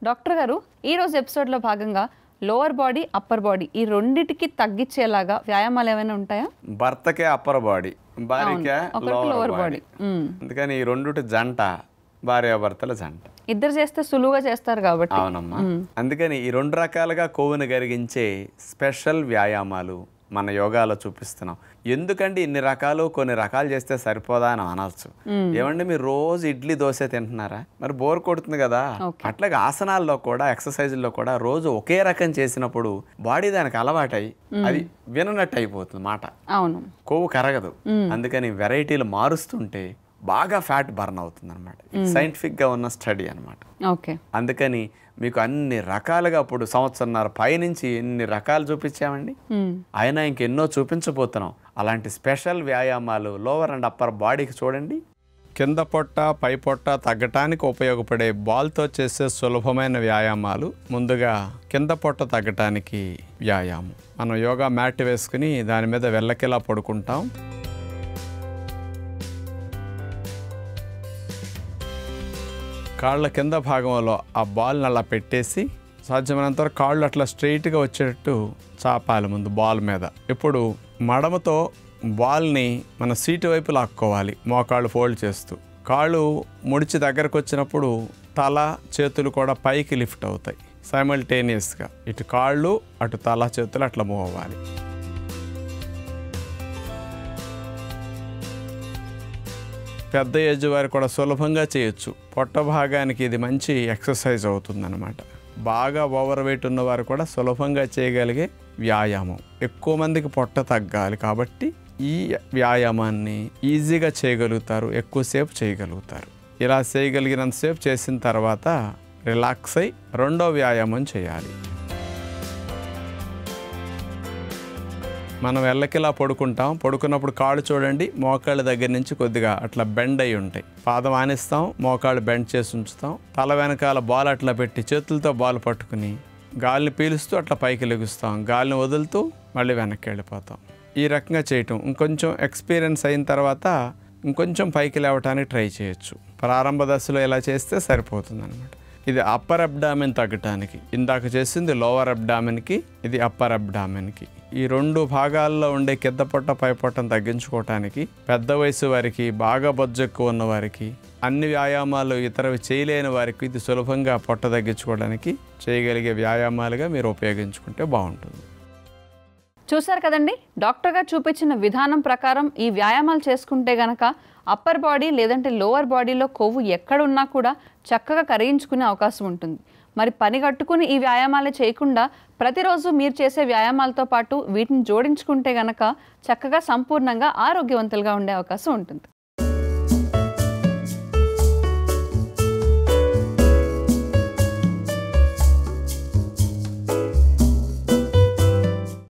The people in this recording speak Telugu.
డాక్టర్ గారు ఈ రోజు ఎపిసోడ్లో భాగంగా లోవర్ బాడీ అప్పర్ బాడీ ఈ రెండిటికి తగ్గించేలాగా వ్యాయామాలు ఏమైనా ఉంటాయా భర్తకే అప్పర్ బాడీ భార్యకే ఒకరికి లోవర్ lower బాడీ body. మ్మ్. అందుకని ఈ రెండుటి జంట భార్యాభర్తల జంట ఇద్దరు చేస్తే సులువుగా చేస్తారు కాబట్టి అవునమ్మా అందుకని ఈ రెండు రకాలుగా కొవ్వును కరిగించే స్పెషల్ వ్యాయామాలు మన యోగాలో చూపిస్తున్నాం ఎందుకంటే ఇన్ని రకాలు కొన్ని రకాలు చేస్తే సరిపోదా అని అనవచ్చు ఏమంటే మీరు రోజు ఇడ్లీ దోశ తింటున్నారా మరి బోర్ కొడుతుంది కదా అట్లాగే ఆసనాల్లో కూడా ఎక్సర్సైజుల్లో కూడా రోజు ఒకే రకం చేసినప్పుడు బాడీ దానికి అలవాటై అది విననట్టు అయిపోతుంది మాట అవును కొవ్వు కరగదు అందుకని వెరైటీలు మారుస్తుంటే బాగా ఫ్యాట్ బర్న్ అవుతుంది అనమాట సైంటిఫిక్గా ఉన్న స్టడీ అన్నమాట ఓకే అందుకని మీకు అన్ని రకాలుగా ఇప్పుడు సంవత్సరంన్నర పైనుంచి ఎన్ని రకాలు చూపించామండి మ్మ్. అయినా ఇంకెన్నో చూపించబోతున్నాం అలాంటి స్పెషల్ వ్యాయామాలు లోవర్ అండ్ అప్పర్ బాడీకి చూడండి కింద పొట్ట పై పొట్ట తగ్గటానికి ఉపయోగపడే బాల్తో చేసే సులభమైన వ్యాయామాలు ముందుగా కింద పొట్ట తగ్గటానికి వ్యాయామం మనం యోగా మ్యాట్ వేసుకుని దాని మీద వెళ్ళకిలా పడుకుంటాం కాళ్ళ కింద భాగంలో ఆ బాల్ని అలా పెట్టేసి సాధ్యమైనంత వరకు కాళ్ళు అట్లా స్ట్రైట్గా వచ్చేటట్టు చాపాలి ముందు బాల్ మీద ఇప్పుడు మడమతో బాల్ని మన సీటు వైపు లాక్కోవాలి మోకాళ్ళు ఫోల్డ్ చేస్తూ కాళ్ళు ముడిచి దగ్గరకు వచ్చినప్పుడు తల చేతులు కూడా పైకి లిఫ్ట్ అవుతాయి సైమల్టేనియస్గా ఇటు కాళ్ళు అటు తల చేతులు అట్లా మూవ్ అవ్వాలి పెద్ద ఏజ్ వారు కూడా సులభంగా చేయొచ్చు పొట్ట భాగానికి ఇది మంచి ఎక్సర్సైజ్ అవుతుందన్నమాట బాగా ఓవర్ వెయిట్ ఉన్నవారు కూడా సులభంగా చేయగలిగే వ్యాయామం ఎక్కువ మందికి పొట్ట తగ్గాలి కాబట్టి ఈ వ్యాయామాన్ని ఈజీగా చేయగలుగుతారు ఎక్కువసేపు చేయగలుగుతారు ఇలా చేయగలిగినంతసేపు చేసిన తర్వాత రిలాక్స్ అయి రెండో వ్యాయామం చేయాలి మనం వెళ్ళకిలా పడుకుంటాం పడుకున్నప్పుడు కాళ్ళు చూడండి మోకాళ్ళ దగ్గర నుంచి కొద్దిగా అట్లా బెండ్ అయి ఉంటాయి పాదం ఆనిస్తాం మోకాళ్ళు బెండ్ చేసి ఉంచుతాం తల వెనకాల బాల్ అట్లా పెట్టి చేతులతో బాల్ పట్టుకుని గాలిని పీలుస్తూ అట్లా పైకి లెగుస్తాం గాలిని వదులుతూ మళ్ళీ వెనక్కి వెళ్ళిపోతాం ఈ రకంగా చేయటం ఇంకొంచెం ఎక్స్పీరియన్స్ అయిన తర్వాత ఇంకొంచెం పైకి లేవటానికి ట్రై చేయొచ్చు ప్రారంభ దశలో ఇలా చేస్తే సరిపోతుంది అనమాట ఇది అప్పర్ అబ్డామిన్ తగ్గటానికి ఇందాక చేసింది లోవర్ అబ్డామిన్కి ఇది అప్పర్ అబ్డామిన్కి ఈ రెండు భాగాల్లో ఉండే కింద పొట్ట పై పొట్టను తగ్గించుకోవటానికి పెద్ద వయసు వారికి బాగా బొజ్జు ఎక్కువ ఉన్న వారికి అన్ని వ్యాయామాలు ఇతరవి చేయలేని వారికి ఇది సులభంగా పొట్ట తగ్గించుకోవడానికి చేయగలిగే వ్యాయామాలుగా మీరు ఉపయోగించుకుంటే బాగుంటుంది చూశారు కదండి డాక్టర్ గారు చూపించిన విధానం ప్రకారం ఈ వ్యాయామాలు చేసుకుంటే గనక అప్పర్ బాడీ లేదంటే లోవర్ బాడీలో కొవ్వు ఎక్కడున్నా కూడా చక్కగా కరిగించుకునే అవకాశం ఉంటుంది మరి పని కట్టుకుని ఈ వ్యాయామాలే చేయకుండా ప్రతిరోజు మీరు చేసే వ్యాయామాలతో పాటు వీటిని జోడించుకుంటే గనక చక్కగా సంపూర్ణంగా ఆరోగ్యవంతులుగా ఉండే అవకాశం ఉంటుంది